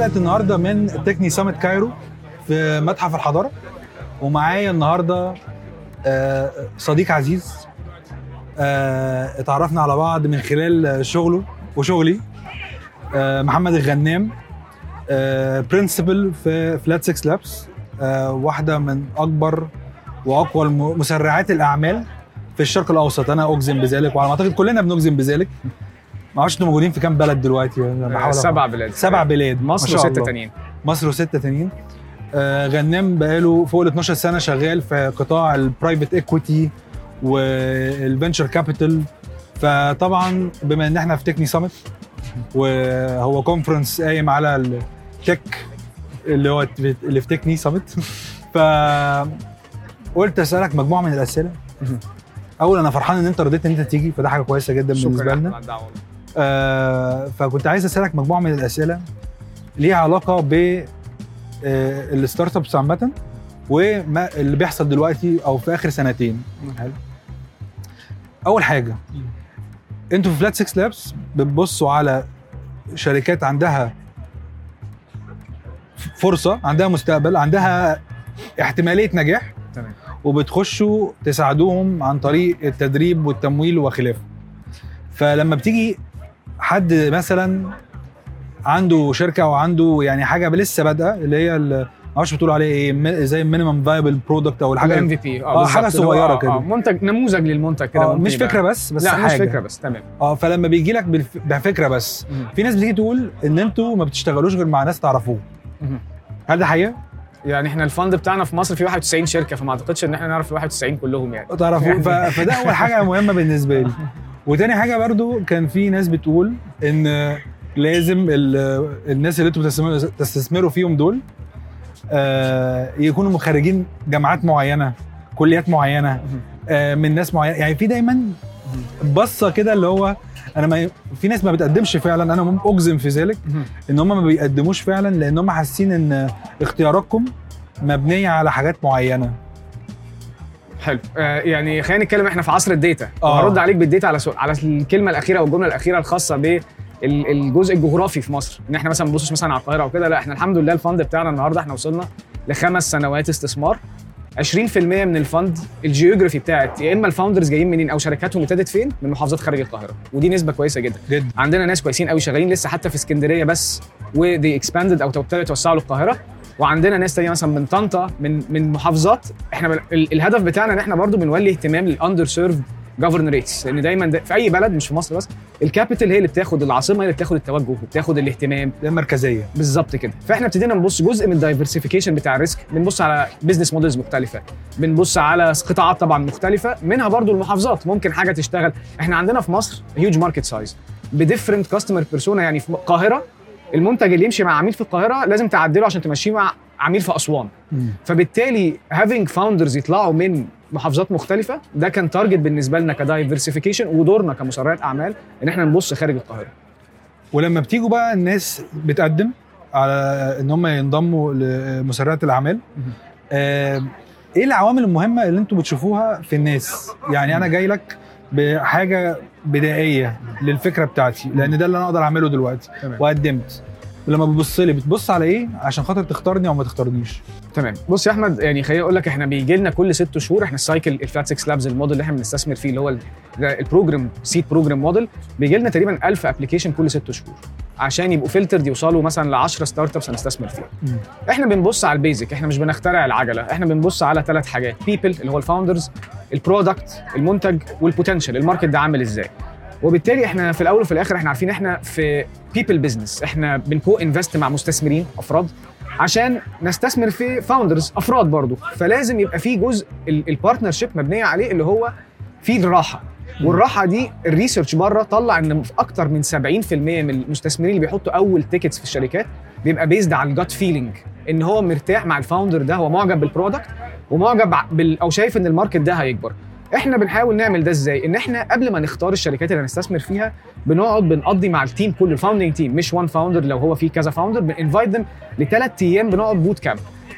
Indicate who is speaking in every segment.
Speaker 1: حلقه النهارده من تكني سامت كايرو في متحف الحضاره ومعايا النهارده آه، صديق عزيز آه، اتعرفنا على بعض من خلال شغله وشغلي آه، محمد الغنام برنسبل في فلات 6 لابس واحده من اكبر واقوى الم- مسرعات الاعمال في الشرق الاوسط انا اجزم بذلك وعلى ما اعتقد كلنا بنجزم بذلك ما اعرفش انتوا موجودين في كام بلد دلوقتي أنا بحاول أفهم.
Speaker 2: سبع بلاد
Speaker 1: سبع بلاد ما
Speaker 2: مصر
Speaker 1: شاء
Speaker 2: وستة
Speaker 1: الله.
Speaker 2: تانيين
Speaker 1: مصر وستة تانيين آه غنام بقاله فوق ال 12 سنه شغال في قطاع البرايفت ايكويتي والفينشر كابيتال فطبعا بما ان احنا في تكني سامت وهو كونفرنس قايم على التك اللي هو اللي في تكني سامت ف قلت اسالك مجموعه من الاسئله
Speaker 2: مهم.
Speaker 1: اول انا فرحان ان انت رضيت ان انت تيجي فده حاجه كويسه جدا بالنسبه
Speaker 2: شكرا
Speaker 1: لنا
Speaker 2: على الدعوه
Speaker 1: آه، فكنت عايز اسالك مجموعه من الاسئله ليها علاقه ب آه، الستارت ابس عامه وما اللي بيحصل دلوقتي او في اخر سنتين حلو اول حاجه انتوا في فلات 6 لابس بتبصوا على شركات عندها فرصه عندها مستقبل عندها احتماليه نجاح
Speaker 2: تمام
Speaker 1: وبتخشوا تساعدوهم عن طريق التدريب والتمويل وخلافه فلما بتيجي حد مثلا عنده شركه او عنده يعني حاجه لسه بادئه اللي هي ال- معرفش بتقولوا عليه ايه م- زي مينيمم فايبل برودكت او
Speaker 2: الام
Speaker 1: الحاجه
Speaker 2: في بي
Speaker 1: آه، حاجة صغيرة كده.
Speaker 2: منتج نموذج للمنتج كده
Speaker 1: آه
Speaker 2: ممكن
Speaker 1: مش
Speaker 2: يبقى.
Speaker 1: فكره بس بس
Speaker 2: لا
Speaker 1: حاجه
Speaker 2: مش فكره بس تمام
Speaker 1: اه فلما بيجي لك بالف... بفكره بس
Speaker 2: مهم.
Speaker 1: في ناس بتيجي تقول ان انتوا ما بتشتغلوش غير مع ناس تعرفوه
Speaker 2: مهم.
Speaker 1: هل ده حقيقه؟
Speaker 2: يعني احنا الفند بتاعنا في مصر فيه 91 شركه فما اعتقدش ان احنا نعرف ال 91 كلهم يعني
Speaker 1: تعرفوه ف... فده اول حاجه مهمه بالنسبه لي وتاني حاجه برضو كان في ناس بتقول ان لازم ال... الناس اللي انتوا بتستثمروا تستثمروا فيهم دول آه يكونوا مخرجين جامعات معينه كليات معينه آه من ناس معينه يعني في دايما بصه كده اللي هو انا ما في ناس ما بتقدمش فعلا انا ممكن اجزم في ذلك
Speaker 2: مهم.
Speaker 1: ان هم ما بيقدموش فعلا لان هم حاسين ان اختياراتكم مبنيه على حاجات معينه
Speaker 2: حلو آه يعني خلينا نتكلم احنا في عصر الداتا
Speaker 1: آه.
Speaker 2: وهرد عليك بالداتا على سؤال على الكلمه الاخيره او الجمله الاخيره الخاصه بالجزء الجغرافي في مصر ان احنا مثلا ما بنبصش مثلا على القاهره او كده لا احنا الحمد لله الفند بتاعنا النهارده احنا وصلنا لخمس سنوات استثمار 20% من الفند الجيوغرافي بتاعت يا اما الفاوندرز جايين منين او شركاتهم ابتدت فين من محافظات خارج القاهره ودي نسبه كويسه جدا
Speaker 1: جدا
Speaker 2: عندنا ناس كويسين قوي شغالين لسه حتى في اسكندريه بس ودي اكسباندد او ابتدوا يتوسعوا للقاهره وعندنا ناس تانية مثلا من طنطا من من محافظات احنا بن- ال- الهدف بتاعنا ان احنا برضو بنولي اهتمام للاندر سيرف جوفرنريتس لان دايما ده في اي بلد مش في مصر بس الكابيتال هي اللي بتاخد العاصمه هي اللي بتاخد التوجه وبتاخد الاهتمام
Speaker 1: ده مركزيه
Speaker 2: بالظبط كده فاحنا ابتدينا نبص جزء من الدايفرسيفيكيشن بتاع الريسك بنبص على بزنس موديلز مختلفه بنبص على قطاعات طبعا مختلفه منها برضو المحافظات ممكن حاجه تشتغل احنا عندنا في مصر هيوج ماركت سايز بديفرنت كاستمر بيرسونا يعني في القاهره المنتج اللي يمشي مع عميل في القاهره لازم تعدله عشان تمشيه مع عميل في اسوان فبالتالي having فاوندرز يطلعوا من محافظات مختلفه ده كان تارجت بالنسبه لنا كدايفرسيفيكيشن ودورنا كمسرعات اعمال ان احنا نبص خارج القاهره
Speaker 1: ولما بتيجوا بقى الناس بتقدم على ان هم ينضموا لمسرعات الاعمال
Speaker 2: مهم.
Speaker 1: آه، ايه العوامل المهمه اللي انتوا بتشوفوها في الناس يعني انا جاي لك بحاجه بدائيه للفكره بتاعتي لان ده اللي انا اقدر اعمله دلوقتي
Speaker 2: تمام.
Speaker 1: وقدمت ولما بتبص لي بتبص على ايه عشان خاطر تختارني او ما تختارنيش
Speaker 2: تمام بص يا احمد يعني خليني اقول لك احنا بيجي لنا كل ست شهور احنا السايكل الفلات 6 لابز الموديل اللي احنا بنستثمر فيه اللي هو ال- ده البروجرام سيد بروجرام موديل بيجي لنا تقريبا 1000 ابلكيشن كل ست شهور عشان يبقوا فلترد يوصلوا مثلا ل 10 ستارت ابس هنستثمر فيها احنا بنبص على البيزك احنا مش بنخترع العجله احنا بنبص على ثلاث حاجات بيبل اللي هو الفاوندرز البرودكت المنتج والبوتنشال الماركت ده عامل ازاي وبالتالي احنا في الاول وفي الاخر احنا عارفين احنا في بيبل بزنس احنا بنكو انفست مع مستثمرين افراد عشان نستثمر في فاوندرز افراد برضو فلازم يبقى في جزء البارتنرشيب مبنيه عليه اللي هو في الراحه والراحه دي الريسيرش بره طلع ان في اكتر من 70% من المستثمرين اللي بيحطوا اول تيكتس في الشركات بيبقى بيزد على الجات فيلينج ان هو مرتاح مع الفاوندر ده هو معجب بالبرودكت ومعجب بال او شايف ان الماركت ده هيكبر احنا بنحاول نعمل ده ازاي ان احنا قبل ما نختار الشركات اللي هنستثمر فيها بنقعد بنقضي مع التيم كله الفاوندنج تيم مش وان فاوندر لو هو في كذا فاوندر بننفايت ذم لثلاث ايام بنقعد بوت كامب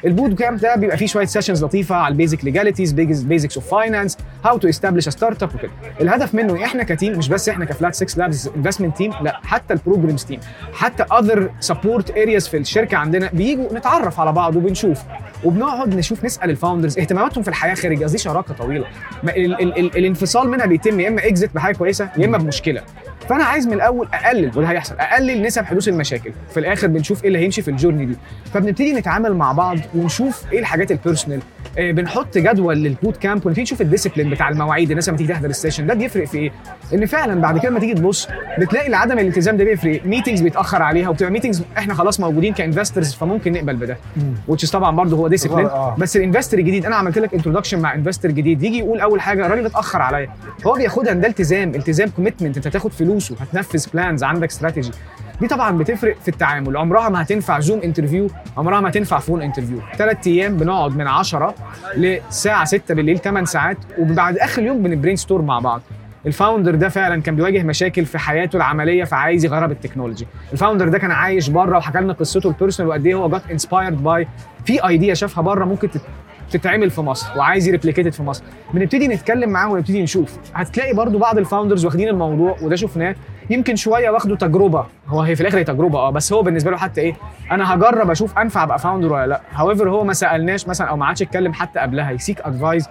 Speaker 2: البوت كامب ده بيبقى فيه شويه سيشنز لطيفه على البيزك ليجاليتيز بيزكس اوف فاينانس هاو تو استابليش ستارت اب وكده الهدف منه احنا كتيم مش بس احنا كفلات 6 لابس انفستمنت تيم لا حتى البروجرامز تيم حتى اذر سبورت ارياز في الشركه عندنا بييجوا نتعرف على بعض وبنشوف وبنقعد نشوف نسال الفاوندرز اهتماماتهم في الحياه خارج قصدي شراكه طويله ما ال ال ال الانفصال منها بيتم يا اما اكزit بحاجه كويسه يا اما بمشكله فانا عايز من الاول اقلل وده هيحصل اقلل نسب حدوث المشاكل في الاخر بنشوف ايه اللي هيمشي في الجورني دي فبنبتدي نتعامل مع بعض ونشوف ايه الحاجات البيرسونال آه بنحط جدول للبوت كامب ونبتدي نشوف الديسيبلين بتاع المواعيد الناس لما تيجي تحضر السيشن ده بيفرق في ايه ان فعلا بعد كده لما تيجي تبص بتلاقي عدم الالتزام ده بيفرق ميتنجز بيتاخر عليها وبتبقى ميتنجز احنا خلاص موجودين كانفسترز فممكن نقبل بده which is طبعا برضه هو ديسيبلين
Speaker 1: آه.
Speaker 2: بس الانفستر الجديد انا عملت لك انتروداكشن مع انفستر جديد يجي يقول اول حاجه الراجل اتاخر عليا هو بياخدها ان ده التزام التزام كوميتمنت انت هتاخد فلوسه هتنفذ بلانز عندك استراتيجي دي طبعا بتفرق في التعامل عمرها ما هتنفع زوم انترفيو عمرها ما هتنفع فون انترفيو ثلاث ايام بنقعد من 10 لساعه 6 بالليل 8 ساعات وبعد اخر اليوم بنبرين ستورم مع بعض الفاوندر ده فعلا كان بيواجه مشاكل في حياته العمليه فعايز يغيرها بالتكنولوجي الفاوندر ده كان عايش بره وحكى لنا قصته البيرسونال وقد ايه هو جات انسبايرد باي في ايديا شافها بره ممكن تت- تتعمل في مصر وعايز يريبليكيتد في مصر بنبتدي نتكلم معاه ونبتدي نشوف هتلاقي برضو بعض الفاوندرز واخدين الموضوع وده شفناه يمكن شويه واخده تجربه هو هي في الاخر هي تجربه اه بس هو بالنسبه له حتى ايه انا هجرب اشوف انفع ابقى فاوندر ولا لا هاويفر هو ما سالناش مثلا او ما عادش اتكلم حتى قبلها يسيك ادفايس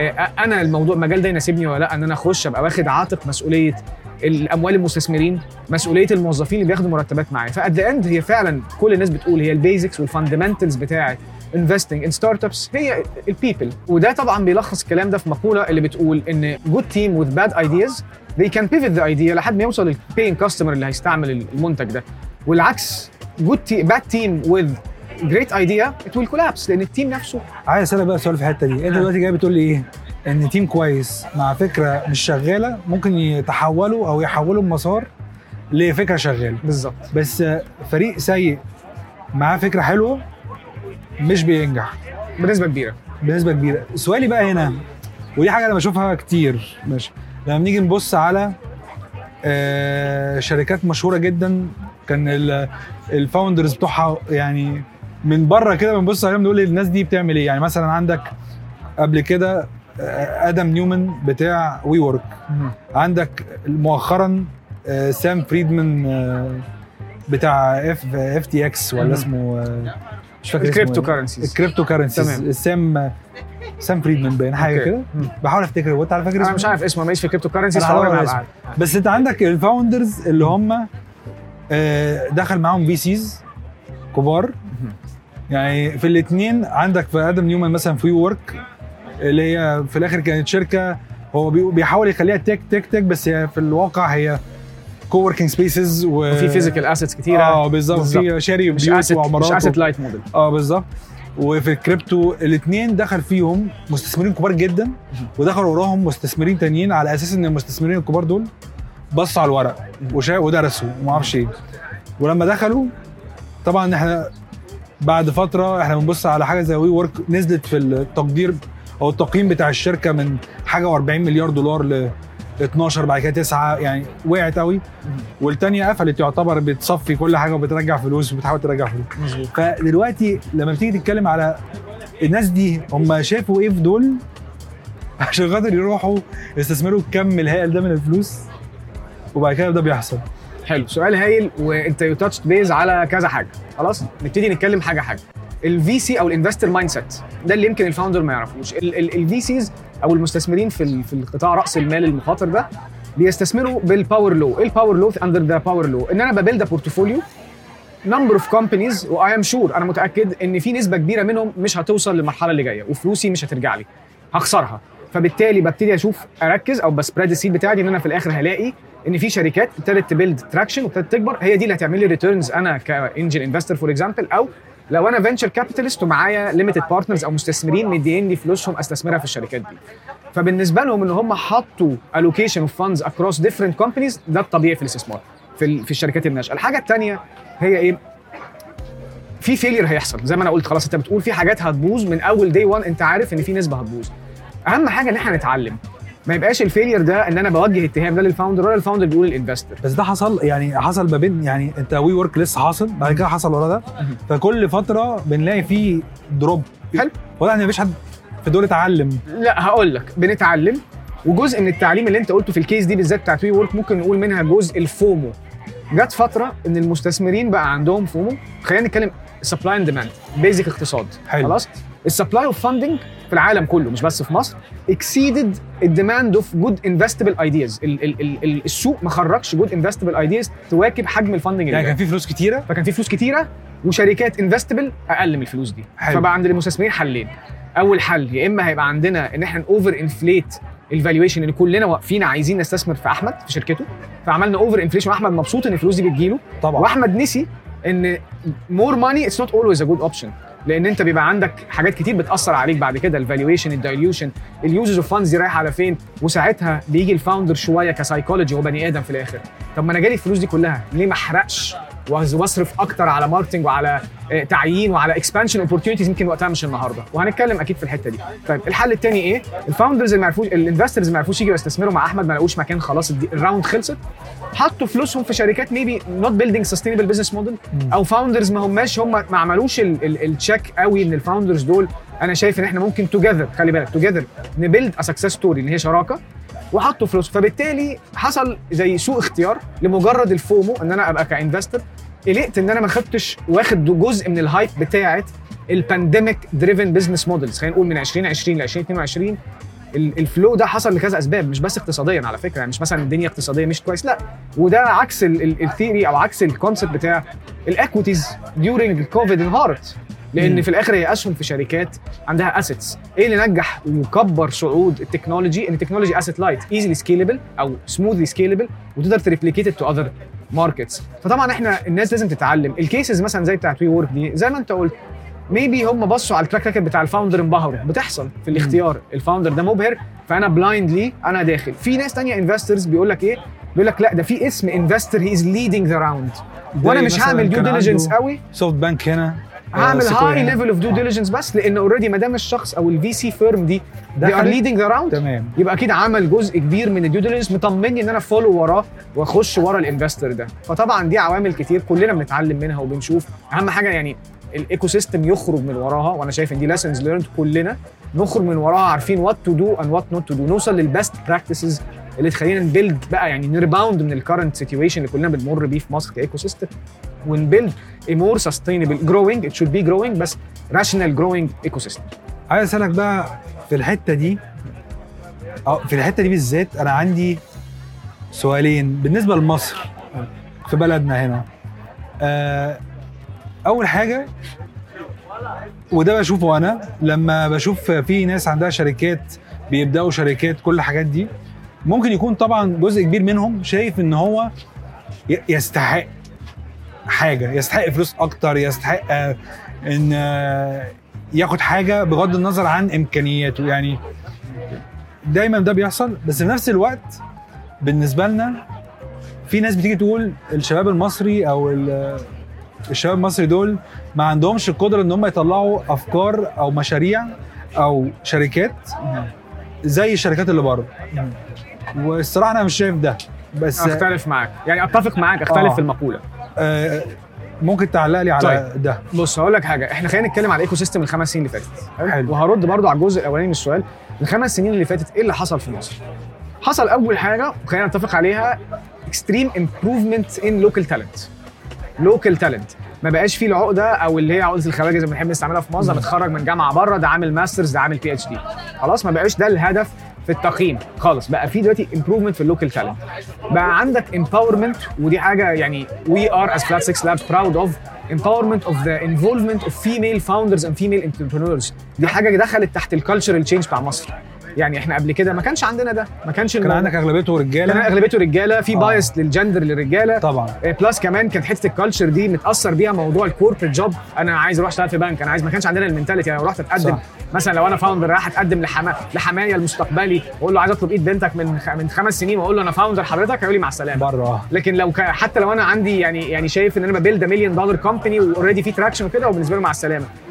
Speaker 2: انا الموضوع المجال ده يناسبني ولا لا ان انا اخش ابقى واخد عاتق مسؤوليه الاموال المستثمرين مسؤوليه الموظفين اللي بياخدوا مرتبات معايا فات ذا اند هي فعلا كل الناس بتقول هي البيزكس والفاندمنتالز بتاعه investing in startups هي البيبل وده طبعا بيلخص الكلام ده في مقوله اللي بتقول ان good team with bad ideas they can pivot the idea لحد ما يوصل للبينج كاستمر اللي هيستعمل المنتج ده والعكس good team, bad team with great idea it will collapse لان التيم نفسه
Speaker 1: عايز اسالك بقى سؤال في الحته دي انت
Speaker 2: آه.
Speaker 1: دلوقتي جاي بتقول لي ايه ان تيم كويس مع فكره مش شغاله ممكن يتحولوا او يحولوا المسار لفكره شغاله
Speaker 2: بالظبط
Speaker 1: بس فريق سيء معاه فكره حلوه مش بينجح
Speaker 2: بنسبه كبيره
Speaker 1: بنسبه كبيره سؤالي بقى هنا ودي حاجه انا بشوفها كتير ماشي لما بنيجي نبص على آه، شركات مشهوره جدا كان ال- الفاوندرز بتوعها يعني من بره كده بنبص عليهم نقول الناس دي بتعمل ايه يعني مثلا عندك قبل كده آه، ادم نيومان بتاع وي ورك عندك مؤخرا آه، سام فريدمان آه، بتاع اف اف تي اكس ولا
Speaker 2: مم.
Speaker 1: اسمه آه، مش فاكر اسمه
Speaker 2: الكريبتو
Speaker 1: إيه.
Speaker 2: كارنسيز
Speaker 1: الكريبتو كارنسيز
Speaker 2: تمام.
Speaker 1: سام سام فريدمان باين حاجه
Speaker 2: أوكي.
Speaker 1: كده
Speaker 2: مم.
Speaker 1: بحاول افتكر وانت على فاكر
Speaker 2: انا
Speaker 1: اسمه
Speaker 2: مش عارف اسمه ماشي في الكريبتو كارنسيز
Speaker 1: أنا
Speaker 2: فعمري ما
Speaker 1: هدور
Speaker 2: هبقى
Speaker 1: على
Speaker 2: عارف.
Speaker 1: بس انت عندك الفاوندرز اللي هم آه، دخل معاهم في سيز كبار يعني في الاثنين عندك في ادم نيومان مثلا في ورك اللي هي في الاخر كانت شركه هو بي- بيحاول يخليها تك تك تك بس هي في الواقع هي كووركينج سبيسز و
Speaker 2: وفي فيزيكال اسيتس كتيره
Speaker 1: اه بالظبط في شاري
Speaker 2: مش
Speaker 1: بيوت
Speaker 2: اسيت مش
Speaker 1: وعمارات
Speaker 2: اسيت لايت موديل
Speaker 1: اه بالظبط وفي الكريبتو الاثنين دخل فيهم مستثمرين كبار جدا ودخل وراهم مستثمرين تانيين على اساس ان المستثمرين الكبار دول بصوا على الورق وشا ودرسوا وما اعرفش ايه ولما دخلوا طبعا احنا بعد فتره احنا بنبص على حاجه زي وي ورك نزلت في التقدير او التقييم بتاع الشركه من حاجه و40 مليار دولار ل 12 بعد كده 9 يعني وقعت قوي والتانيه قفلت يعتبر بتصفي كل حاجه وبترجع فلوس وبتحاول ترجع فلوس
Speaker 2: مظبوط
Speaker 1: فدلوقتي لما بتيجي تتكلم على الناس دي هم شافوا ايه في دول عشان خاطر يروحوا يستثمروا الكم الهائل ده من الفلوس وبعد كده ده بيحصل
Speaker 2: حلو سؤال هايل وانت يو تاتش بيز على كذا حاجه خلاص نبتدي نتكلم حاجه حاجه الفي سي او الانفستر مايند سيت ده اللي يمكن الفاوندر ما يعرفوش الفي سيز او المستثمرين في ال- في القطاع راس المال المخاطر ده بيستثمروا بالباور لو ايه الباور لو اندر ذا باور لو ان انا ببيلد بورتفوليو نمبر اوف كومبانيز واي ام شور انا متاكد ان في نسبه كبيره منهم مش هتوصل للمرحله اللي جايه وفلوسي مش هترجع لي هخسرها فبالتالي ببتدي اشوف اركز او بسبريد السيد بتاعتي ان انا في الاخر هلاقي ان في شركات ابتدت تبيلد تراكشن وابتدت تكبر هي دي اللي هتعمل لي ريتيرنز انا كانجل انفستور فور اكزامبل او لو انا فينشر كابيتالست ومعايا ليميتد بارتنرز او مستثمرين مديين لي فلوسهم استثمرها في الشركات دي فبالنسبه لهم ان هم حطوا allocation اوف funds across different companies ده الطبيعي في الاستثمار في ال- في الشركات الناشئه الحاجه الثانيه هي ايه في فيلير هيحصل زي ما انا قلت خلاص انت بتقول في حاجات هتبوظ من اول داي 1 انت عارف ان في نسبه هتبوظ اهم حاجه ان احنا نتعلم ما يبقاش الفيلير ده ان انا بوجه اتهام ده للفاوندر ولا الفاوندر بيقول للانفستور
Speaker 1: بس ده حصل يعني حصل ما بين يعني انت وي ورك لسه حاصل بعد كده حصل ورا ده
Speaker 2: مهم.
Speaker 1: فكل فتره بنلاقي فيه دروب
Speaker 2: حلو.
Speaker 1: واضح ان مفيش حد في دول اتعلم
Speaker 2: لا هقول لك بنتعلم وجزء من التعليم اللي انت قلته في الكيس دي بالذات بتاعت وي ورك ممكن نقول منها جزء الفومو جت فتره ان المستثمرين بقى عندهم فومو خلينا نتكلم سبلاي اند ديماند بيزك اقتصاد
Speaker 1: حلو.
Speaker 2: خلاص السبلاي اوف فاندنج في العالم كله مش بس في مصر اكسيدد الديماند اوف جود انفستبل ايدياز السوق ما خرجش جود انفستبل ايدياز تواكب حجم الفاندنج اللي
Speaker 1: يعني
Speaker 2: جاي.
Speaker 1: كان في فلوس كتيره
Speaker 2: فكان في فلوس كتيره وشركات انفستبل اقل من الفلوس دي
Speaker 1: حلو.
Speaker 2: فبقى عند المستثمرين حلين اول حل يا اما هيبقى عندنا ان احنا اوفر انفليت الفالويشن ان كلنا واقفين عايزين نستثمر في احمد في شركته فعملنا اوفر انفليشن واحمد مبسوط ان الفلوس دي بتجيله
Speaker 1: طبعا
Speaker 2: واحمد نسي ان مور ماني اتس نوت اولويز ا جود اوبشن لان انت بيبقى عندك حاجات كتير بتاثر عليك بعد كده الفالويشن الدايليوشن اليوزز اوف فاندز دي رايحه على فين وساعتها بيجي الفاوندر شويه كسايكولوجي هو بني ادم في الاخر طب ما انا جالي الفلوس دي كلها ليه ما احرقش واصرف اكتر على ماركتنج وعلى آه، تعيين وعلى اكسبانشن اوبورتيونيتيز يمكن وقتها مش النهارده وهنتكلم اكيد في الحته دي طيب الحل الثاني ايه الفاوندرز اللي ما عرفوش الانفسترز ما عرفوش يجوا يستثمروا مع احمد ما لقوش مكان خلاص الدي- الراوند خلصت حطوا فلوسهم في شركات ميبي نوت بيلدينج سستينبل بزنس موديل او فاوندرز ما هماش هم ما عملوش التشيك قوي من الفاوندرز دول انا شايف ان احنا ممكن توجذر خلي بالك توجذر نبيلد ا سكسس ستوري اللي هي شراكه وحطوا فلوس فبالتالي حصل زي سوء اختيار لمجرد الفومو ان انا ابقى كانفستر قلقت ان انا ما خدتش واخد جزء من الهايب بتاعه البانديميك دريفن بزنس مودلز خلينا نقول من 2020 ل 2022 ال- الفلو ده حصل لكذا اسباب مش بس اقتصاديا على فكره يعني مش مثلا الدنيا اقتصاديه مش كويس لا وده عكس الثيري او عكس الكونسيبت بتاع الاكويتيز ديورنج الكوفيد انهارت لان
Speaker 1: مم.
Speaker 2: في الاخر هي اسهم في شركات عندها اسيتس ايه اللي نجح وكبر صعود التكنولوجي ان التكنولوجي اسيت لايت ايزلي سكيلبل او سموذلي سكيلبل وتقدر تريبليكيت تو اذر ماركتس فطبعا احنا الناس لازم تتعلم الكيسز مثلا زي بتاعت وي ورك دي زي ما انت قلت ميبي هم بصوا على التراك ريكورد بتاع الفاوندر انبهروا بتحصل في الاختيار الفاوندر ده مبهر فانا بلايندلي انا داخل في ناس تانية انفسترز بيقول لك ايه بيقول لك لا ده في اسم انفستر هي از ليدنج ذا راوند وانا مش
Speaker 1: مثلاً
Speaker 2: هعمل ديو
Speaker 1: كان
Speaker 2: ديليجنس
Speaker 1: عنده
Speaker 2: قوي
Speaker 1: سوفت بانك هنا
Speaker 2: هعمل
Speaker 1: سيكويا
Speaker 2: هاي
Speaker 1: هنا.
Speaker 2: ليفل اوف ديو ديليجنس بس لان اوريدي ما دام الشخص او الفي سي فيرم دي they are
Speaker 1: دخلت.
Speaker 2: leading the round
Speaker 1: تمام
Speaker 2: يبقى اكيد عمل جزء كبير من الديو ديليجنس مطمني ان انا فولو وراه واخش ورا الانفستر ده فطبعا دي عوامل كتير كلنا بنتعلم منها وبنشوف اهم حاجه يعني الايكو سيستم يخرج من وراها وانا شايف ان دي lessons learned كلنا نخرج من وراها عارفين وات تو دو اند وات نوت تو دو نوصل للبست براكتسز اللي تخلينا نبيلد بقى يعني نريباوند من الكرنت سيتويشن اللي كلنا بنمر بيه في مصر كايكو سيستم ونبيلد a more sustainable growing it should be growing بس rational growing ecosystem
Speaker 1: عايز اسالك بقى في الحته دي اه في الحته دي بالذات انا عندي سؤالين بالنسبه لمصر في بلدنا هنا آه اول حاجه وده بشوفه انا لما بشوف في ناس عندها شركات بيبداوا شركات كل الحاجات دي ممكن يكون طبعا جزء كبير منهم شايف ان هو ي- يستحق حاجه يستحق فلوس اكتر يستحق آه، ان آه، ياخد حاجه بغض النظر عن امكانياته يعني دايما ده بيحصل بس في نفس الوقت بالنسبه لنا في ناس بتيجي تقول الشباب المصري او ال- الشباب المصري دول ما عندهمش القدره ان هم يطلعوا افكار او مشاريع او شركات زي الشركات اللي بره والصراحه انا مش شايف ده بس
Speaker 2: اختلف معاك يعني اتفق معاك اختلف
Speaker 1: آه.
Speaker 2: في المقوله
Speaker 1: آه ممكن تعلق لي على ده
Speaker 2: بص هقول لك حاجه احنا خلينا نتكلم على الايكو سيستم الخمس سنين اللي فاتت
Speaker 1: حلو.
Speaker 2: وهرد برضو على الجزء الاولاني من السؤال الخمس سنين اللي فاتت ايه اللي حصل في مصر حصل اول حاجه وخلينا نتفق عليها اكستريم امبروفمنت ان لوكال تالنت لوكال تالنت ما بقاش فيه العقده او اللي هي عقده الخواجه زي ما بنحب نستعملها في مصر ده متخرج من جامعه بره ده عامل ماسترز ده عامل بي اتش دي خلاص ما بقاش ده الهدف في التقييم خالص بقى في دلوقتي امبروفمنت في اللوكال تالنت بقى عندك امباورمنت ودي حاجه يعني وي ار از فلات 6 لابس براود اوف empowerment of the involvement of female founders and female entrepreneurs دي حاجه دخلت تحت الكالتشرال تشينج بتاع مصر يعني احنا قبل كده ما كانش عندنا ده ما كانش
Speaker 1: كان
Speaker 2: الموضوع-
Speaker 1: عندك اغلبيته
Speaker 2: كان
Speaker 1: رجاله
Speaker 2: اغلبيته رجاله في
Speaker 1: آه.
Speaker 2: بايس للجندر للرجاله
Speaker 1: طبعا
Speaker 2: بلس كمان كانت حته الكالتشر دي متاثر بيها موضوع الكوربريت جوب انا عايز اروح اشتغل في بنك انا عايز ما كانش عندنا المنتاليتي يعني لو رحت اتقدم
Speaker 1: صح.
Speaker 2: مثلا لو انا فاوندر رايح اتقدم لحما لحمايا المستقبلي واقول له عايز اطلب ايد بنتك من خ... من خمس سنين واقول له انا فاوندر حضرتك هيقول لي مع السلامه
Speaker 1: بره
Speaker 2: لكن لو ك... حتى لو انا عندي يعني يعني شايف ان انا ببيلد مليون دولار كومباني واوريدي في تراكشن وكده وبالنسبه له مع السلامه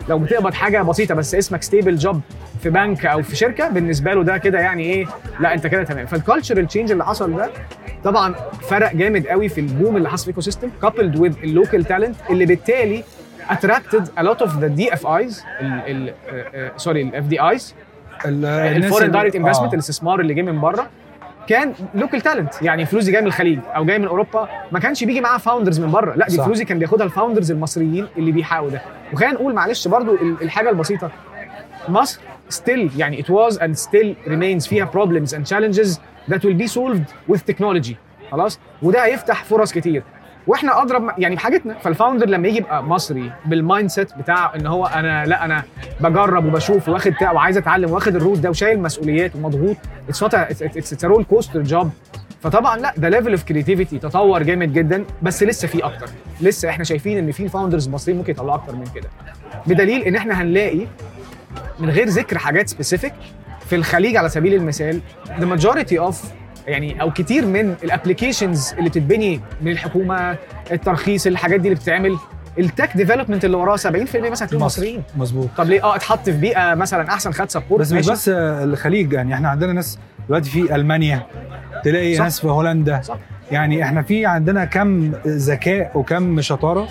Speaker 2: لو بتقبض حاجه بسيطه بس اسمك ستيبل جوب في بنك او في شركه بالنسبه له ده كده يعني ايه لا انت كده تمام فالكالتشرال تشينج اللي حصل ده طبعا فرق جامد قوي في البوم اللي حصل في الايكو سيستم كابلد وذ اللوكال تالنت اللي بالتالي attracted a lot of the DFIs ال ال سوري ال FDIs الفورين دايركت انفستمنت الاستثمار اللي جه من بره كان لوكال تالنت يعني فلوس دي جايه من الخليج او جايه من اوروبا ما كانش بيجي معاها فاوندرز من بره لا دي
Speaker 1: صح.
Speaker 2: الفلوس دي كان بياخدها الفاوندرز المصريين اللي بيحاولوا ده وخلينا نقول معلش برضو ال- الحاجه البسيطه مصر still يعني it was and still remains فيها problems and challenges that will be solved with technology خلاص وده هيفتح فرص كتير واحنا اضرب يعني بحاجتنا فالفاوندر لما يجي يبقى مصري بالمايند سيت بتاع ان هو انا لا انا بجرب وبشوف واخد بتاع وعايز اتعلم واخد الروت ده وشايل مسؤوليات ومضغوط اتس نوت اتس رول كوستر جوب فطبعا لا ده ليفل اوف كريتيفيتي تطور جامد جدا بس لسه في اكتر لسه احنا شايفين ان في فاوندرز مصريين ممكن يطلعوا اكتر من كده بدليل ان احنا هنلاقي من غير ذكر حاجات سبيسيفيك في الخليج على سبيل المثال the majority of يعني او كتير من الابلكيشنز اللي بتتبني من الحكومه الترخيص الحاجات دي اللي بتتعمل التك ديفلوبمنت اللي وراه 70% مثلا هتلاقيهم مصريين
Speaker 1: مظبوط
Speaker 2: طب ليه اه اتحط في بيئه مثلا احسن خد سبورت
Speaker 1: بس مش بس الخليج يعني احنا عندنا ناس دلوقتي في المانيا تلاقي
Speaker 2: صح.
Speaker 1: ناس في هولندا
Speaker 2: صح.
Speaker 1: يعني احنا في عندنا كم ذكاء وكم شطاره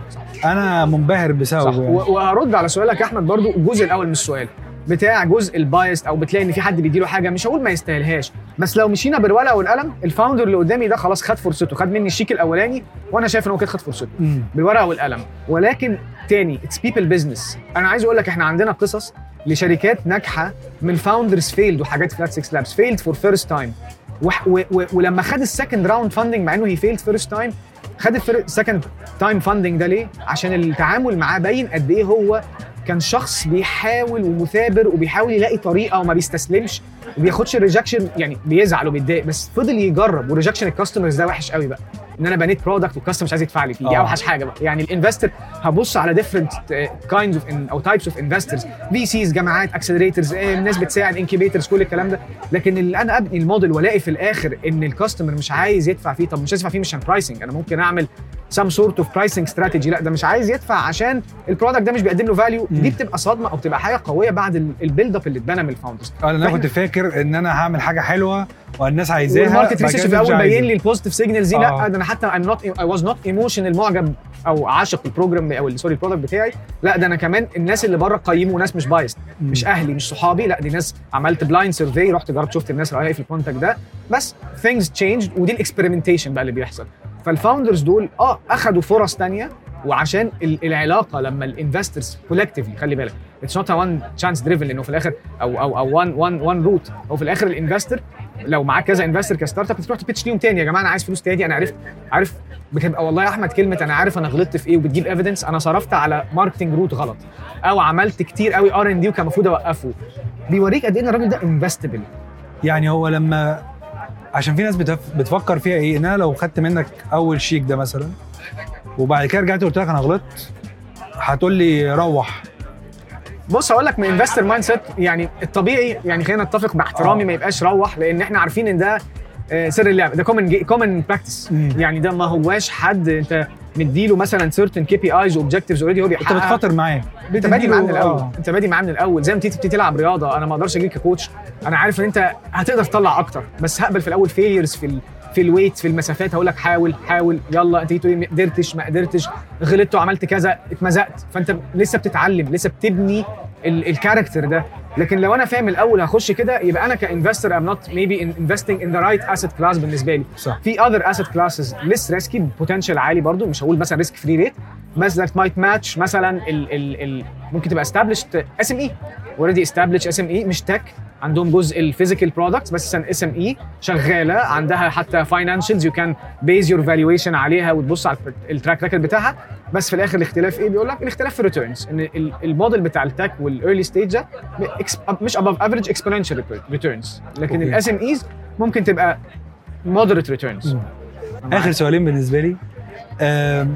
Speaker 1: انا منبهر
Speaker 2: صح
Speaker 1: بسببه يعني.
Speaker 2: و- وهرد على سؤالك يا احمد برضو الجزء الاول من السؤال بتاع جزء البايست او بتلاقي ان في حد بيديله حاجه مش هقول ما يستاهلهاش بس لو مشينا بالورقه والقلم الفاوندر اللي قدامي ده خلاص خد فرصته خد مني الشيك الاولاني وانا شايف ان هو كده خد فرصته
Speaker 1: مم.
Speaker 2: بالورقه والقلم ولكن تاني اتس بيبل بزنس انا عايز اقول لك احنا عندنا قصص لشركات ناجحه من فاوندرز فيلد وحاجات فلات 6 لابس فيلد فور فيرست تايم ولما خد السكند راوند فاندنج مع انه هي فيلد فيرست تايم خد السكند تايم فاندنج ده ليه؟ عشان التعامل معاه باين قد ايه هو كان شخص بيحاول ومثابر وبيحاول يلاقي طريقه وما بيستسلمش وبياخدش الريجكشن يعني بيزعل وبيتضايق بس فضل يجرب وريجكشن الكاستمرز ده وحش قوي بقى ان انا بنيت برودكت والكاستمر مش عايز يدفع لي فيه دي
Speaker 1: آه.
Speaker 2: اوحش حاجه بقى يعني الانفستر هبص على ديفرنت كايندز اوف او تايبس اوف انفسترز في سيز جامعات اكسلريترز ناس بتساعد انكيبيترز كل الكلام ده لكن اللي انا ابني الموديل والاقي في الاخر ان الكاستمر مش عايز يدفع فيه طب مش عايز يدفع فيه مش عشان برايسنج انا ممكن اعمل سام سورت اوف برايسنج استراتيجي لا ده مش عايز يدفع عشان البرودكت ده مش بيقدم له فاليو دي بتبقى صدمه او بتبقى حاجه قويه بعد البيلد اب اللي اتبنى من الفاوندرز
Speaker 1: اه لأن انا
Speaker 2: فإحنا-
Speaker 1: كنت فاكر ان انا هعمل حاجه حلوه والناس عايزاها
Speaker 2: والماركت
Speaker 1: بعد
Speaker 2: ريسيرش
Speaker 1: كده
Speaker 2: في
Speaker 1: مش
Speaker 2: الاول
Speaker 1: عايزة.
Speaker 2: بين لي البوزيتيف سيجنالز دي لا
Speaker 1: آه.
Speaker 2: ده انا حتى I'm not I was not emotional معجب او عاشق البروجرام او سوري البرودكت بتاعي لا ده انا كمان الناس اللي بره قيموا ناس مش بايست مش اهلي مش صحابي لا دي ناس عملت بلايند سيرفي رحت جربت شفت الناس رايها إيه في الكونتاكت ده بس things changed ودي الاكسبيرمنتيشن بقى اللي بيحصل فالفاوندرز دول اه اخذوا فرص تانية وعشان ال- العلاقه لما الانفسترز كولكتيفلي خلي بالك اتس نوت وان تشانس دريفن لانه في الاخر او او او وان وان وان روت هو في الاخر الانفستر لو معاك كذا انفستر كستارت اب بتروح تبيتش ليهم تاني يا جماعه انا عايز فلوس تاني انا عرفت عارف بتبقى والله يا احمد كلمه انا عارف انا غلطت في ايه وبتجيب ايفيدنس انا صرفت على ماركتنج روت غلط او عملت كتير قوي ار ان دي وكان المفروض اوقفه بيوريك قد ايه ان الراجل ده انفستبل
Speaker 1: يعني هو لما عشان في ناس بتف... بتفكر فيها ايه ان انا لو خدت منك اول شيك ده مثلا وبعد كده رجعت قلت لك انا غلطت هتقول لي روح
Speaker 2: بص هقول لك من انفستر مايند سيت يعني الطبيعي يعني خلينا نتفق باحترامي
Speaker 1: آه.
Speaker 2: ما يبقاش روح لان احنا عارفين ان ده آه، سر اللعب ده كومن كومن براكتس
Speaker 1: مم.
Speaker 2: يعني ده ما هواش حد انت مديله مثلا سيرتن كي بي ايز واوبجكتيفز اوريدي هو
Speaker 1: انت
Speaker 2: بيحققها
Speaker 1: بتخاطر معاه
Speaker 2: انت بادي معاه من
Speaker 1: بتديله-
Speaker 2: الاول
Speaker 1: آه.
Speaker 2: انت بادي معاه من الاول زي ما تيجي تبتدي تلعب رياضه انا ما اقدرش اجيك ككوتش انا عارف ان انت هتقدر تطلع اكتر بس هقبل في الاول فيليرز في ال في الويت في المسافات هقول لك حاول حاول يلا انت تيجي تقول لي ما قدرتش ما قدرتش غلطت وعملت كذا اتمزقت فانت لسه بتتعلم لسه بتبني ال- الكاركتر ده لكن لو انا فاهم الاول هخش كده يبقى انا كانفستر ام نوت ميبي انفستنج ان ذا رايت اسيت كلاس بالنسبه لي
Speaker 1: صح
Speaker 2: في اذر اسيت كلاسز ليس ريسكي بوتنشال عالي برضو مش هقول مثلا ريسك فري ريت بس ذات مايت ماتش مثلا ال ال ال ممكن تبقى استابلشت اس ام اي اوريدي استابلش اس ام اي مش تك عندهم جزء الفيزيكال برودكتس بس اس ام اي شغاله عندها حتى فاينانشالز يو كان بيز يور فالويشن عليها وتبص على التراك ريكورد بتاعها بس في الاخر الاختلاف ايه بيقول لك الاختلاف في الريتيرنز ان ال- الموديل بتاع التك والايرلي ستيج ده ex- مش above average exponential ريتيرنز لكن
Speaker 1: أوكي.
Speaker 2: الاس ام ايز ممكن تبقى moderate returns
Speaker 1: مم. اخر سؤالين بالنسبه لي آم،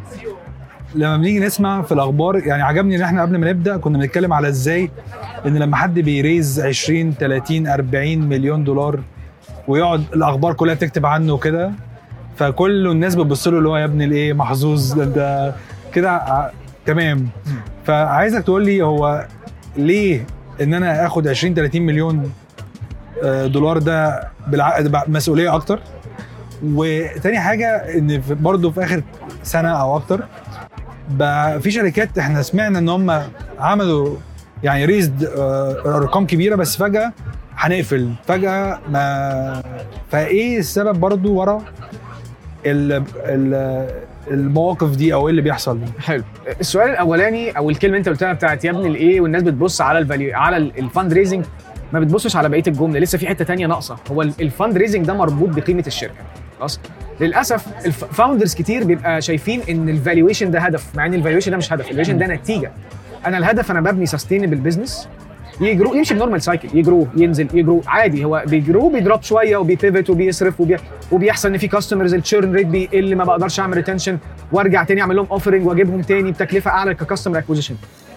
Speaker 1: لما بنيجي نسمع في الاخبار يعني عجبني ان احنا قبل ما نبدا كنا بنتكلم على ازاي ان لما حد بيريز 20 30 40 مليون دولار ويقعد الاخبار كلها تكتب عنه كده فكل الناس بتبص له اللي هو يا ابني الايه محظوظ ده انت كده ع- تمام فعايزك تقول لي هو ليه ان انا اخد 20 30 مليون آه، دولار ده بالعقد بع- مسؤوليه اكتر وتاني حاجه ان في- برضه في اخر سنه او اكتر بقى في شركات احنا سمعنا ان هم عملوا يعني ريزد ارقام كبيره بس فجاه هنقفل فجاه ما فايه السبب برضه ورا ال... ال... المواقف دي او ايه اللي بيحصل دي
Speaker 2: حلو السؤال الاولاني او الكلمه انت قلتها بتاعت يا ابني الايه والناس بتبص على الفاليو على الفند ريزنج ما بتبصش على بقيه الجمله لسه في حته تانية ناقصه هو الفند ريزنج ده مربوط بقيمه الشركه خلاص للاسف الفاوندرز كتير بيبقى شايفين ان الفالويشن ده هدف مع ان الفالويشن ده مش هدف الفالويشن ده نتيجه انا الهدف انا ببني سستينبل بزنس يجرو يمشي بنورمال سايكل يجرو ينزل يجرو عادي هو بيجرو بيدروب شويه وبيبيفت وبيصرف وبي... وبيحصل ان في كاستمرز التشيرن ريت بيقل ما بقدرش اعمل ريتنشن وارجع تاني اعمل لهم اوفرنج واجيبهم تاني بتكلفه اعلى ككاستمر اكوزيشن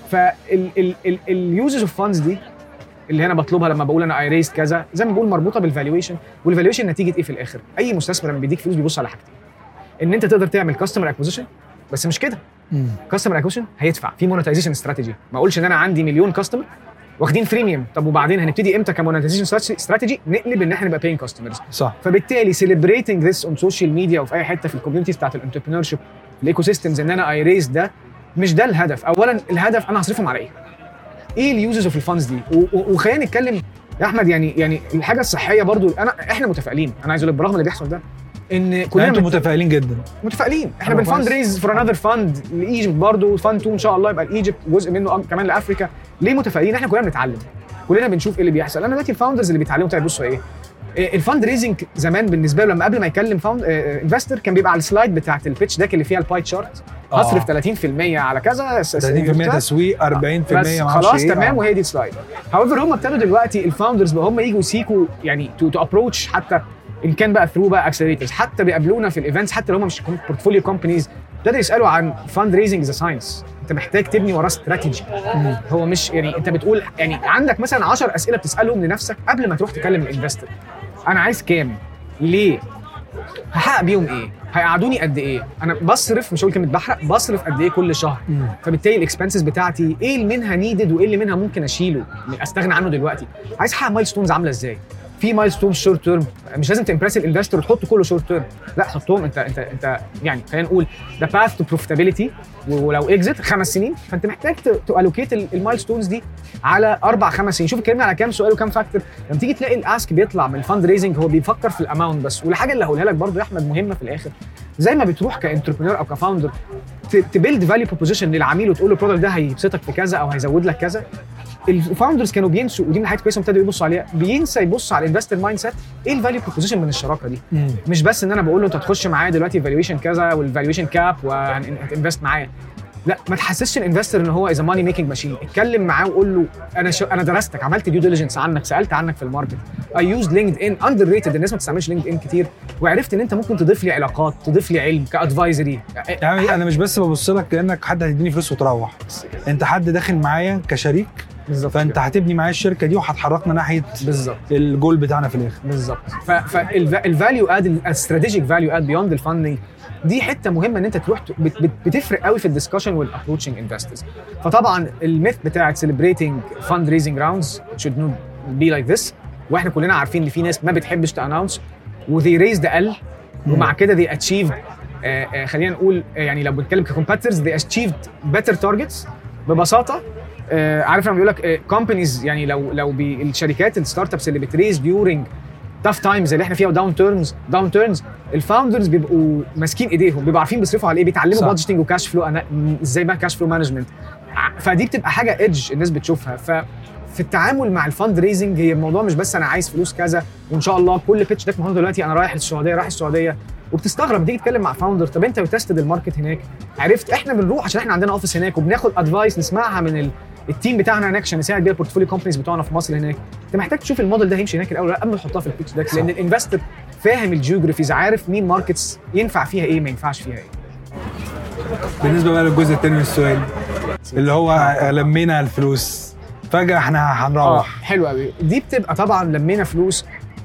Speaker 2: فاليوزز اوف فاندز دي اللي انا بطلبها لما بقول انا اي ريست كذا زي ما بقول مربوطه بالفالويشن والفالويشن نتيجه ايه في الاخر اي مستثمر لما بيديك فلوس بيبص على حاجتين ان انت تقدر تعمل كاستمر اكوزيشن بس مش كده كاستمر اكوزيشن هيدفع في مونetization استراتيجي ما اقولش ان انا عندي مليون كاستمر واخدين فريميوم طب وبعدين هنبتدي امتى كمونetization استراتيجي نقلب ان احنا نبقى paying كاستمرز
Speaker 1: صح
Speaker 2: فبالتالي celebrating this on social media وفي اي حته في الكوميونتيز بتاعت الانتربرينور شيب الايكو سيستمز ان انا اي ريز ده مش ده الهدف اولا الهدف انا هصرفهم على ايه ايه اليوزز اوف الفاندز دي و- و- وخلينا نتكلم يا احمد يعني يعني الحاجه الصحيه برضو انا احنا متفائلين انا عايز اقول لك برغم اللي بيحصل ده ان كلنا
Speaker 1: انتم
Speaker 2: مت-
Speaker 1: متفائلين جدا
Speaker 2: متفائلين احنا
Speaker 1: طب
Speaker 2: بنفند
Speaker 1: كويس.
Speaker 2: ريز فور انذر فند لايجيبت برضه فند 2 ان شاء الله يبقى الايجيبت جزء منه أم- كمان لافريكا ليه متفائلين احنا كلنا بنتعلم كلنا بنشوف ايه اللي بيحصل انا دلوقتي الفاوندرز اللي بيتعلموا طيب بصوا ايه إيه، الفند ريزنج زمان بالنسبه له لما قبل ما يكلم فاوند انفستور كان بيبقى على السلايد بتاعت البيتش داك اللي فيها الباي تشارت
Speaker 1: آه.
Speaker 2: هصرف 30% على كذا س- س-
Speaker 1: 30% تسويق 40%
Speaker 2: بس
Speaker 1: معرفش
Speaker 2: خلاص
Speaker 1: إيه.
Speaker 2: تمام
Speaker 1: آه.
Speaker 2: وهي دي السلايد هاويفر هم ابتدوا دلوقتي الفاوندرز بقى هم يجوا يسيكوا يعني تو ابروتش حتى ان كان بقى ثرو بقى اكسلريتورز حتى بيقابلونا في الايفنتس حتى لو هم مش بورتفوليو كومبانيز ابتدوا يسالوا عن فاند ريزنج ذا ساينس انت محتاج تبني وراه استراتيجي هو مش يعني انت بتقول يعني عندك مثلا 10 اسئله بتسالهم لنفسك قبل ما تروح تكلم الانفستور انا عايز كام ليه هحقق بيهم ايه هيقعدوني قد ايه انا بصرف مش هقول كلمه بحرق بصرف قد ايه كل شهر
Speaker 1: مم.
Speaker 2: فبالتالي الاكسبنسز بتاعتي ايه اللي منها نيدد وايه اللي منها ممكن اشيله استغنى عنه دلوقتي عايز احقق مايل ستونز عامله ازاي في مايل ستونز شورت تيرم مش لازم تمبرس الانفستور وتحط كله شورت تيرم لا حطهم انت انت انت يعني خلينا نقول ذا باث تو بروفيتابيلتي ولو اكزيت خمس سنين فانت محتاج تو الوكيت المايل ستونز دي على اربع خمس سنين شوف اتكلمنا على كام سؤال وكام فاكتور لما تيجي تلاقي الاسك بيطلع من الفند ريزنج هو بيفكر في الاماونت بس والحاجه اللي هقولها لك برضو يا احمد مهمه في الاخر زي ما بتروح كانتربرينور او كفاوندر تبيلد فاليو بروبوزيشن للعميل وتقول له البرودكت ده هيبسطك في كذا او هيزود لك كذا الفاوندرز كانوا بينسوا ودي من الحاجات كويسه ابتدوا يبصوا عليها بينسى يبص على الانفستر مايند سيت ايه الفاليو بروبوزيشن من الشراكه دي
Speaker 1: مم.
Speaker 2: مش بس ان انا بقول له انت هتخش معايا دلوقتي فالويشن كذا والفالويشن كاب وهتنفست معايا لا ما تحسسش الانفستر ان هو از ماني ميكنج ماشين اتكلم معاه وقول له انا شو انا درستك عملت ديو ديليجنس عنك سالت عنك في الماركت اي يوز لينكد ان اندر ريتد الناس ما بتستعملش لينكد ان كتير وعرفت ان انت ممكن تضيف لي علاقات تضيف لي علم كادفايزري
Speaker 1: يعني انا مش بس ببص لك كانك حد هتديني فلوس وتروح انت حد داخل معايا كشريك
Speaker 2: بالظبط
Speaker 1: فانت هتبني معايا الشركه دي وهتحركنا ناحيه
Speaker 2: بالظبط
Speaker 1: الجول بتاعنا في الاخر
Speaker 2: بالظبط فالفاليو اد الاستراتيجيك فاليو اد بيوند الفاندنج دي حته مهمه ان انت تروح ت- بت- بت- بتفرق قوي في الدسكشن والابروتشنج انفسترز فطبعا الميث بتاعت سيلبريتنج فاند ريزنج راوندز should not be like this واحنا كلنا عارفين ان في ناس ما بتحبش تاناونس وذي ريزد اقل ومع كده they achieved آه، آه، خلينا نقول آه، يعني لو بنتكلم ككومبيترز they achieved better targets ببساطه آه، عارف لما بيقول لك كومبانيز يعني لو لو بي الشركات الستارت ابس اللي بتريز ديورنج تاف تايمز اللي احنا فيها وداون تيرنز داون تيرنز الفاوندرز بيبقوا ماسكين ايديهم بيبقوا عارفين بيصرفوا على ايه بيتعلموا
Speaker 1: صح.
Speaker 2: بادجيتنج وكاش فلو أنا ازاي بقى كاش فلو مانجمنت فدي بتبقى حاجه ايدج الناس بتشوفها ف في التعامل مع الفند ريزنج هي الموضوع مش بس انا عايز فلوس كذا وان شاء الله كل بيتش داك النهارده دلوقتي انا رايح السعوديه رايح السعوديه وبتستغرب تيجي تتكلم مع فاوندر طب انت تستد الماركت هناك عرفت احنا بنروح عشان احنا عندنا اوفيس هناك وبناخد ادفايس نسمعها من ال... التيم بتاعنا هناك عشان نساعد بيها البورتفوليو كومبانيز بتوعنا في مصر هناك انت محتاج تشوف الموديل ده هيمشي هناك الاول قبل ما تحطها في البيتش داك لان الانفستر فاهم الجيوغرافيز عارف مين ماركتس ينفع فيها ايه ما ينفعش فيها ايه
Speaker 1: بالنسبه بقى للجزء الثاني من السؤال اللي هو لمينا الفلوس فجاه احنا
Speaker 2: اه
Speaker 1: هنروح
Speaker 2: حلو قوي دي بتبقى طبعا لمينا فلوس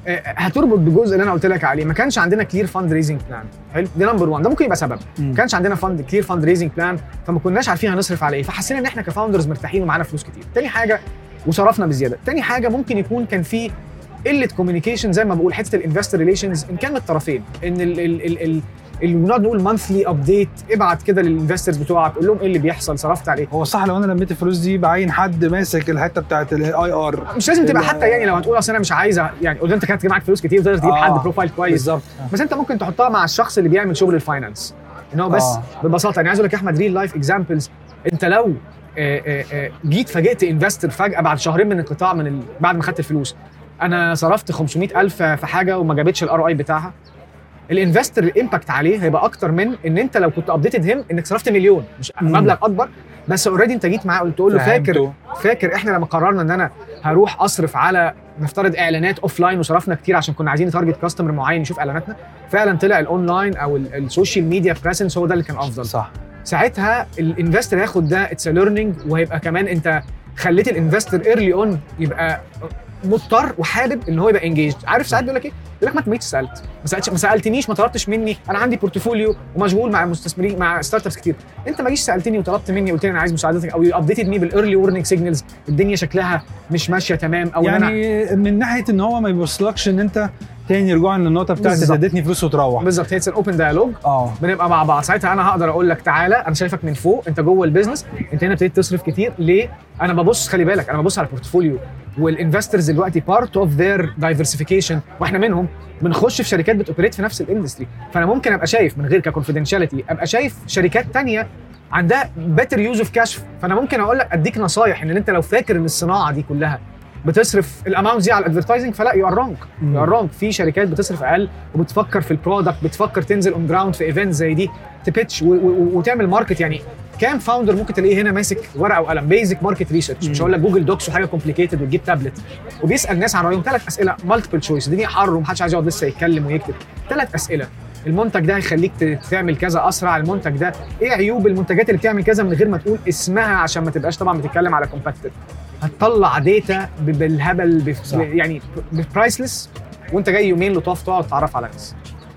Speaker 2: آه، هتربط بالجزء اللي انا قلت لك عليه ما كانش عندنا كلير فاند ريزنج بلان حلو دي نمبر 1 ده ممكن يبقى سبب ما كانش عندنا فند كلير فند ريزنج بلان فما كناش عارفين هنصرف على ايه فحسينا ان احنا كفاوندرز مرتاحين ومعانا فلوس كتير تاني حاجه وصرفنا بزياده تاني حاجه ممكن يكون كان في قله كوميونيكيشن زي ما بقول حته الانفستر ريليشنز ان كان من الطرفين ان ال ال ال ال اللي بنقعد نقول مانثلي ابديت ابعت كده للانفسترز بتوعك قول لهم ايه اللي بيحصل صرفت عليه
Speaker 1: هو صح لو انا لميت الفلوس دي بعين حد ماسك الحته بتاعت الاي ار
Speaker 2: مش لازم تبقى
Speaker 1: ال-
Speaker 2: حتى يعني لو هتقول اصل انا مش عايزه يعني قلت انت كانت معاك فلوس كتير تقدر تجيب
Speaker 1: آه،
Speaker 2: حد بروفايل كويس
Speaker 1: بالظبط
Speaker 2: بس انت ممكن تحطها مع الشخص اللي بيعمل شغل الفاينانس ان هو بس
Speaker 1: آه.
Speaker 2: ببساطه انا عايز اقول لك يا احمد ريل لايف اكزامبلز انت لو آه، آه، آه، جيت فاجئت انفستر فجاه بعد شهرين من انقطاع من ال... بعد ما خدت الفلوس انا صرفت 500000 في حاجه وما جابتش الار اي بتاعها الانفستر الامباكت عليه هيبقى اكتر من ان انت لو كنت ابديتد هيم انك صرفت مليون مش
Speaker 1: مم.
Speaker 2: مبلغ اكبر بس اوريدي انت جيت معاه قلت تقول له فاكر
Speaker 1: فهمته.
Speaker 2: فاكر احنا لما قررنا ان انا هروح اصرف على نفترض اعلانات اوف لاين وصرفنا كتير عشان كنا عايزين نتارجت كاستمر معين يشوف اعلاناتنا فعلا طلع الاونلاين او ال- السوشيال ميديا بريسنس هو ده اللي كان افضل
Speaker 1: صح
Speaker 2: ساعتها الانفستر هياخد ده اتس ليرنينج وهيبقى كمان انت خليت الانفستر ايرلي اون يبقى مضطر وحابب ان هو يبقى انجيج عارف ساعات بيقول لك ايه يقول لك ما انت ما جيتش سالت ما سالتش ما سالتنيش ما طلبتش مني انا عندي بورتفوليو ومشغول مع مستثمرين مع ستارت ابس كتير انت ما جيش سالتني وطلبت مني قلت لي انا عايز مساعدتك او ابديتد مي بالايرلي ورنينج سيجنالز الدنيا شكلها مش ماشيه تمام او إن انا
Speaker 1: يعني من ناحيه ان هو ما يوصلكش ان انت تاني رجوعا للنقطه بتاعت
Speaker 2: بالظبط.
Speaker 1: اديتني فلوس وتروح
Speaker 2: بالظبط هيتس اوبن دايالوج
Speaker 1: اه
Speaker 2: بنبقى مع بعض ساعتها انا هقدر اقول لك تعالى انا شايفك من فوق انت جوه البيزنس انت هنا ابتديت تصرف كتير ليه انا ببص خلي بالك انا ببص على البورتفوليو والانفسترز دلوقتي بارت اوف ذير دايفرسيفيكيشن واحنا منهم بنخش في شركات بتوبريت في نفس الاندستري فانا ممكن ابقى شايف من غير ككونفيدنشاليتي ابقى شايف شركات تانية عندها بيتر يوز اوف كاش فانا ممكن اقول لك اديك نصايح ان انت لو فاكر ان الصناعه دي كلها بتصرف الاماونت دي على الادفرتايزنج فلا يو ار رونج
Speaker 1: مم.
Speaker 2: يو ار رونج في شركات بتصرف اقل وبتفكر في البرودكت بتفكر تنزل اون جراوند في ايفنت زي دي تبيتش و- و- وتعمل ماركت يعني كام فاوندر ممكن تلاقيه هنا ماسك ورقه وقلم بيزك ماركت ريسيرش مش
Speaker 1: مم.
Speaker 2: هقول لك جوجل دوكس وحاجه كومبليكيتد وتجيب تابلت وبيسال ناس عن رايهم ثلاث اسئله مالتيبل تشويس الدنيا حر ومحدش عايز يقعد لسه يتكلم ويكتب ثلاث اسئله المنتج ده هيخليك ت- تعمل كذا اسرع المنتج ده ايه عيوب المنتجات اللي بتعمل كذا من غير ما تقول اسمها عشان ما تبقاش طبعا بتتكلم على كومبetitor هتطلع داتا ب- بالهبل بف...
Speaker 1: صح.
Speaker 2: يعني برايسلس وانت جاي يومين لطاف تقعد تتعرف على ناس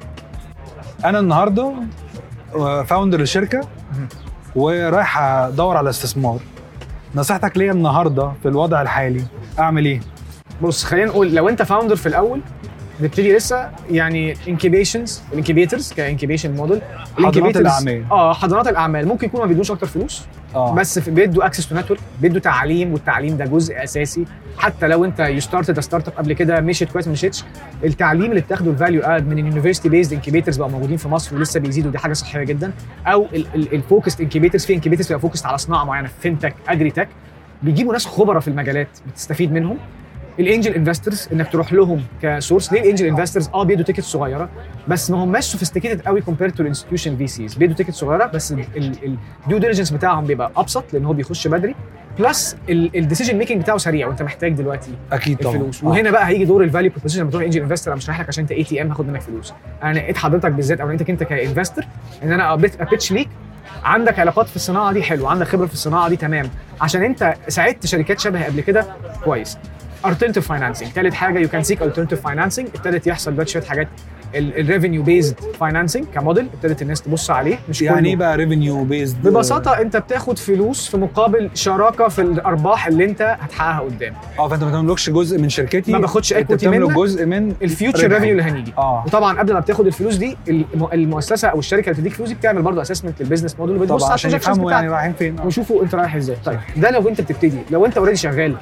Speaker 1: انا النهارده فاوندر الشركه
Speaker 2: مهم.
Speaker 1: ورايح ادور على استثمار نصيحتك ليا النهارده في الوضع الحالي اعمل ايه؟
Speaker 2: بص خلينا نقول لو انت فاوندر في الاول بتبتدي لسه يعني انكيبيشنز الانكيبيترز كانكيبيشن موديل
Speaker 1: حضانات الأعمال.
Speaker 2: اه حضانات الاعمال ممكن يكونوا ما بيدوش اكتر فلوس
Speaker 1: اه
Speaker 2: بس في- بيدوا اكسس تو نتورك بيدوا تعليم والتعليم ده جزء اساسي حتى لو انت يو ستارتد ستارت اب قبل كده مشيت كويس ما مشيتش التعليم اللي بتاخده الفاليو اد من اليونيفرستي بيزد انكيبيترز بقوا موجودين في مصر ولسه بيزيدوا دي حاجه صحيه جدا او الفوكست انكيبيترز في انكيبيترز بيبقى فوكست على صناعه معينه فينتك اجري تك بيجيبوا ناس خبراء في المجالات بتستفيد منهم الانجل انفسترز انك تروح لهم كسورس ليه الانجل انفسترز اه بيدوا تيكت صغيره بس ما هماش سوفيستيكيتد قوي كومبير تو الانستتيوشن في سيز بيدوا تيكت صغيره بس الديو ديليجنس بتاعهم بيبقى ابسط لان هو بيخش بدري بلس الديسيجن ميكنج بتاعه سريع وانت محتاج دلوقتي
Speaker 1: اكيد طبعا
Speaker 2: الفلوس
Speaker 1: آه.
Speaker 2: وهنا بقى هيجي دور الفاليو بروبوزيشن لما تروح انجل انفستر انا مش رايح لك عشان انت اي تي ام هاخد منك فلوس انا لقيت حضرتك بالذات او لقيتك انت كانفستر ان انا ابيتش ليك عندك علاقات في الصناعه دي حلو عندك خبره في الصناعه دي تمام عشان انت ساعدت شركات شبه قبل كده كويس alternative فاينانسنج ثالث حاجه يو كان سيك alternative فاينانسنج ابتدت يحصل دلوقتي شويه حاجات الريفينيو بيزد فاينانسنج كموديل ابتدت الناس تبص عليه مش
Speaker 1: يعني
Speaker 2: كله.
Speaker 1: ايه بقى ريفينيو بيزد
Speaker 2: ببساطه انت بتاخد فلوس في مقابل شراكه في الارباح اللي انت هتحققها قدام
Speaker 1: اه فانت ما تملكش جزء من شركتي
Speaker 2: ما باخدش
Speaker 1: انت
Speaker 2: equity
Speaker 1: بتملك
Speaker 2: منك.
Speaker 1: جزء من
Speaker 2: الفيوتشر
Speaker 1: ربحي.
Speaker 2: ريفينيو اللي هنيجي
Speaker 1: اه
Speaker 2: وطبعا قبل ما بتاخد الفلوس دي الم- المؤسسه او الشركه اللي بتديك فلوس دي بتعمل برضه اسسمنت للبيزنس موديل وبتبص
Speaker 1: طبعا
Speaker 2: على
Speaker 1: عشان
Speaker 2: الترانزاكشنز
Speaker 1: يفهموا يعني
Speaker 2: بتاعتك
Speaker 1: رايحين فين آه.
Speaker 2: ويشوفوا انت رايح ازاي طيب ده لو انت بتبتدي لو انت اوريدي شغال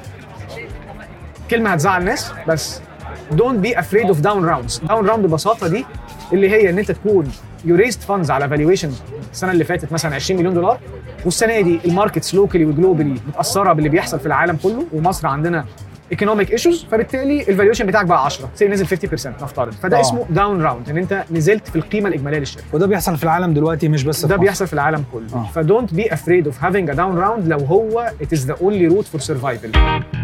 Speaker 2: كلمه هتزعل ناس بس دونت بي افريد اوف داون راوندز داون راوند ببساطه دي اللي هي ان انت تكون يو ريزد فاندز على فالويشن السنه اللي فاتت مثلا 20 مليون دولار والسنه دي الماركتس لوكالي وجلوبالي متاثره باللي بيحصل في العالم كله ومصر عندنا ايكونوميك ايشوز فبالتالي الفالويشن بتاعك بقى 10 سي نزل 50% نفترض فده
Speaker 1: آه.
Speaker 2: اسمه داون راوند ان انت نزلت في القيمه الاجماليه للشركه
Speaker 1: وده بيحصل في العالم دلوقتي مش بس
Speaker 2: ده
Speaker 1: في مصر.
Speaker 2: بيحصل في العالم كله
Speaker 1: آه.
Speaker 2: فدونت بي افريد اوف هافينج ا داون راوند لو هو it is the only route for survival